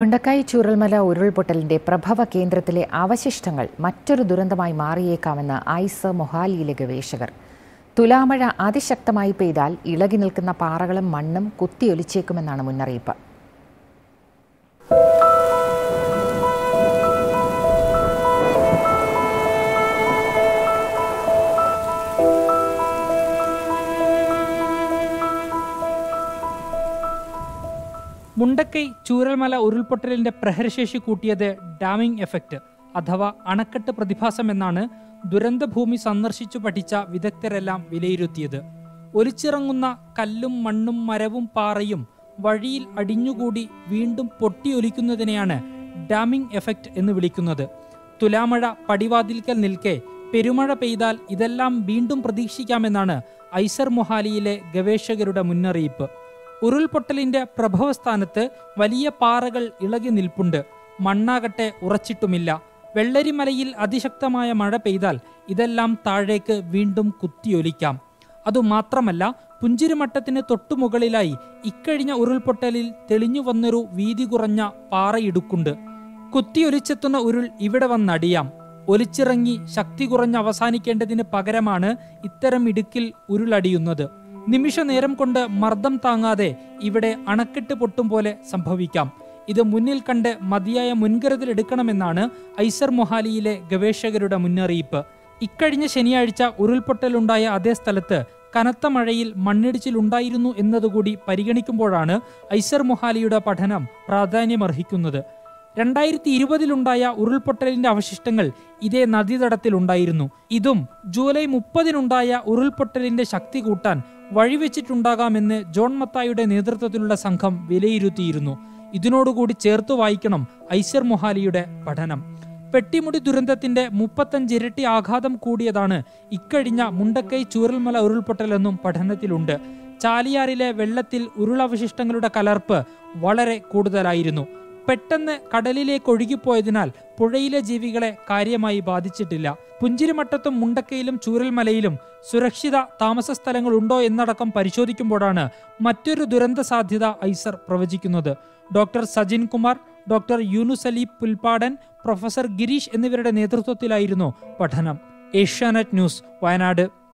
മുണ്ടക്കായി ചൂരൽമല ഉരുൾപൊട്ടലിന്റെ പ്രഭവ കേന്ദ്രത്തിലെ അവശിഷ്ടങ്ങൾ മറ്റൊരു ദുരന്തമായി മാറിയേക്കാമെന്ന് ഐസ് മൊഹാലിയിലെ ഗവേഷകർ തുലാമഴ അതിശക്തമായി പെയ്താൽ ഇളകി നിൽക്കുന്ന പാറകളും മണ്ണും കുത്തിയൊലിച്ചേക്കുമെന്നാണ് മുന്നറിയിപ്പ് മുണ്ടക്കൈ ചൂരൽമല ഉരുൾപൊട്ടലിന്റെ പ്രഹരശേഷി കൂട്ടിയത് ഡാമിംഗ് എഫക്റ്റ് അഥവാ അണക്കെട്ട് പ്രതിഭാസം എന്നാണ് ദുരന്തഭൂമി സന്ദർശിച്ചു പഠിച്ച വിദഗ്ധരെല്ലാം വിലയിരുത്തിയത് ഒലിച്ചിറങ്ങുന്ന കല്ലും മണ്ണും മരവും പാറയും വഴിയിൽ അടിഞ്ഞുകൂടി വീണ്ടും പൊട്ടിയൊലിക്കുന്നതിനെയാണ് ഡാമിംഗ് എഫക്റ്റ് എന്ന് വിളിക്കുന്നത് തുലാമഴ പടിവാതിൽക്കൽ നിൽക്കെ പെരുമഴ പെയ്താൽ ഇതെല്ലാം വീണ്ടും പ്രതീക്ഷിക്കാമെന്നാണ് ഐസർ മൊഹാലിയിലെ ഗവേഷകരുടെ മുന്നറിയിപ്പ് ഉരുൾപൊട്ടലിന്റെ പ്രഭവസ്ഥാനത്ത് വലിയ പാറകൾ ഇളകി നിൽപ്പുണ്ട് മണ്ണാകട്ടെ ഉറച്ചിട്ടുമില്ല വെള്ളരിമലയിൽ അതിശക്തമായ മഴ പെയ്താൽ ഇതെല്ലാം താഴേക്ക് വീണ്ടും കുത്തിയൊലിക്കാം അതുമാത്രമല്ല പുഞ്ചിരിമട്ടത്തിന് തൊട്ടുമുകളിലായി ഇക്കഴിഞ്ഞ ഉരുൾപൊട്ടലിൽ തെളിഞ്ഞു വന്നൊരു വീതി കുറഞ്ഞ പാറയിടുക്കുണ്ട് കുത്തിയൊലിച്ചെത്തുന്ന ഉരുൾ ഇവിടെ വന്നടിയാം ഒലിച്ചിറങ്ങി ശക്തി കുറഞ്ഞ് അവസാനിക്കേണ്ടതിന് പകരമാണ് ഇത്തരം ഇടുക്കിൽ ഉരുളടിയുന്നത് നിമിഷ നേരം കൊണ്ട് മർദ്ദം താങ്ങാതെ ഇവിടെ അണക്കെട്ട് പൊട്ടും പോലെ സംഭവിക്കാം ഇത് മുന്നിൽ കണ്ട് മതിയായ മുൻകരുതലെടുക്കണമെന്നാണ് ഐസർ മൊഹാലിയിലെ ഗവേഷകരുടെ മുന്നറിയിപ്പ് ഇക്കഴിഞ്ഞ ശനിയാഴ്ച ഉരുൾപൊട്ടലുണ്ടായ അതേ സ്ഥലത്ത് കനത്ത മഴയിൽ മണ്ണിടിച്ചിലുണ്ടായിരുന്നു എന്നതുകൂടി പരിഗണിക്കുമ്പോഴാണ് ഐസർ മൊഹാലിയുടെ പഠനം പ്രാധാന്യമർഹിക്കുന്നത് രണ്ടായിരത്തി ഇരുപതിലുണ്ടായ ഉരുൾപൊട്ടലിന്റെ അവശിഷ്ടങ്ങൾ ഇതേ നദീതടത്തിലുണ്ടായിരുന്നു ഇതും ജൂലൈ മുപ്പതിനുണ്ടായ ഉരുൾപൊട്ടലിന്റെ ശക്തി കൂട്ടാൻ വഴിവെച്ചിട്ടുണ്ടാകാമെന്ന് ജോൺ മത്തായുടെ നേതൃത്വത്തിലുള്ള സംഘം വിലയിരുത്തിയിരുന്നു ഇതിനോടുകൂടി ചേർത്ത് വായിക്കണം ഐസർ മൊഹാലിയുടെ പഠനം പെട്ടിമുടി ദുരന്തത്തിന്റെ മുപ്പത്തഞ്ചിരട്ടി ആഘാതം കൂടിയതാണ് ഇക്കഴിഞ്ഞ മുണ്ടക്കൈ ചൂരൽമല ഉരുൾപൊട്ടലെന്നും പഠനത്തിലുണ്ട് ചാലിയാറിലെ വെള്ളത്തിൽ ഉരുളവശിഷ്ടങ്ങളുടെ കലർപ്പ് വളരെ കൂടുതലായിരുന്നു പെട്ടെന്ന് കടലിലേക്ക് ഒഴുകിപ്പോയതിനാൽ പുഴയിലെ ജീവികളെ കാര്യമായി ബാധിച്ചിട്ടില്ല പുഞ്ചിരിമട്ടത്തും മുണ്ടക്കയിലും ചൂരൽമലയിലും സുരക്ഷിത താമസ സ്ഥലങ്ങൾ ഉണ്ടോ എന്നടക്കം പരിശോധിക്കുമ്പോഴാണ് മറ്റൊരു ദുരന്ത സാധ്യത ഐസർ പ്രവചിക്കുന്നത് doctor Sajin Kumar doctor Yunus Ali Pulppadan professor Girish എന്നിവരുടെ നേതൃത്വത്തിലായിരുന്നു പഠനം ഏഷ്യാനെറ്റ് ന്യൂസ് വയനാട്